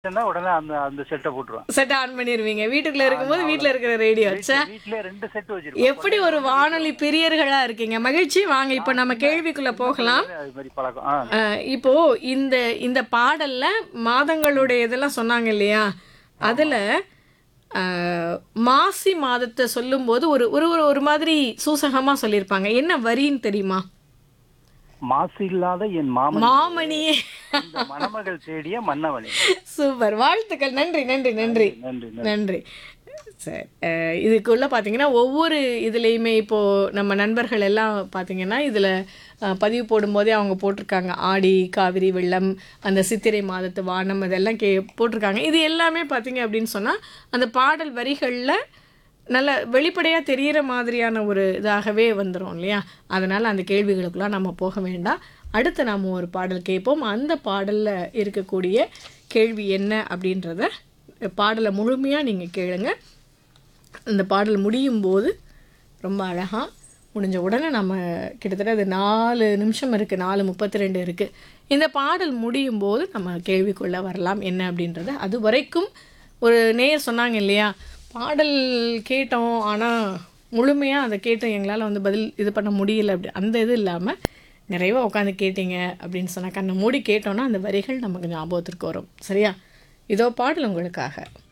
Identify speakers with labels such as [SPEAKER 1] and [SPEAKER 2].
[SPEAKER 1] சொன்னா உடனே அந்த அந்த செட்டை போட்டுருவேன்
[SPEAKER 2] செட் ஆன் பண்ணிடுவீங்க வீட்டுக்குள்ள இருக்கும்போது வீட்டுல இருக்கிற ரேடியோ வச்சா
[SPEAKER 1] வீட்ல ரெண்டு செட் வச்சிருக்கோம்
[SPEAKER 2] எப்படி ஒரு வானொலி பிரியர்களா இருக்கீங்க மகிழ்ச்சி வாங்க இப்போ நம்ம கேள்விக்குள்ள போகலாம்
[SPEAKER 1] அது மாதிரி பழக்கம் ஆ
[SPEAKER 2] அஹ், இப்போ இந்த இந்த பாடல்ல மாதங்களுடைய இதெல்லாம் சொன்னாங்க இல்லையா அதுல அஹ், மாசி மாதத்தை சொல்லும்போது ஒரு ஒரு ஒரு- ஒரு மாதிரி சூசகமா சொல்லியிருப்பாங்க என்ன வரின்னு தெரியுமா
[SPEAKER 1] மாசு இல்லாத என் மாமன்
[SPEAKER 2] மாமணியே
[SPEAKER 1] இந்த மணமகள் தேடிய மன்னவனே
[SPEAKER 2] சூப்பர் வாழ்த்துக்கள் நன்றி நன்றி நன்றி
[SPEAKER 1] நன்றி நன்றி
[SPEAKER 2] நன்றி சரி அஹ் இதுக்குள்ள பார்த்தீங்கன்னா ஒவ்வொரு இதுலேயுமே இப்போது நம்ம நண்பர்கள் எல்லாம் பார்த்தீங்கன்னா இதில் பதிவு போடும்போதே அவங்க போட்டிருக்காங்க ஆடி காவிரி வெள்ளம் அந்த சித்திரை மாதத்து வானம் இதெல்லாம் கே போட்டிருக்காங்க இது எல்லாமே பார்த்தீங்க அப்படின்னு சொன்னால் அந்த பாடல் வரிகளில் நல்ல வெளிப்படையாக தெரிகிற மாதிரியான ஒரு இதாகவே வந்துடும் இல்லையா அதனால் அந்த கேள்விகளுக்கெல்லாம் நம்ம போக வேண்டாம் அடுத்து நாம் ஒரு பாடல் கேட்போம் அந்த பாடலில் இருக்கக்கூடிய கேள்வி என்ன அப்படின்றத பாடலை முழுமையாக நீங்கள் கேளுங்க இந்த பாடல் முடியும் போது ரொம்ப அழகாக முடிஞ்ச உடனே நம்ம கிட்டத்தட்ட அது நாலு நிமிஷம் இருக்குது நாலு முப்பத்தி ரெண்டு இருக்குது இந்த பாடல் முடியும் போது நம்ம கேள்விக்குள்ளே வரலாம் என்ன அப்படின்றத அது வரைக்கும் ஒரு நேயர் சொன்னாங்க இல்லையா பாடல் கேட்டோம் ஆனால் முழுமையாக அதை கேட்டோம் எங்களால் வந்து பதில் இது பண்ண முடியல அப்படி அந்த இது இல்லாமல் நிறைவாக உட்காந்து கேட்டீங்க அப்படின்னு சொன்னால் கண்ணை மூடி கேட்டோன்னா அந்த வரிகள் நமக்கு ஞாபகத்திற்கு வரும் சரியா இதோ பாடல் உங்களுக்காக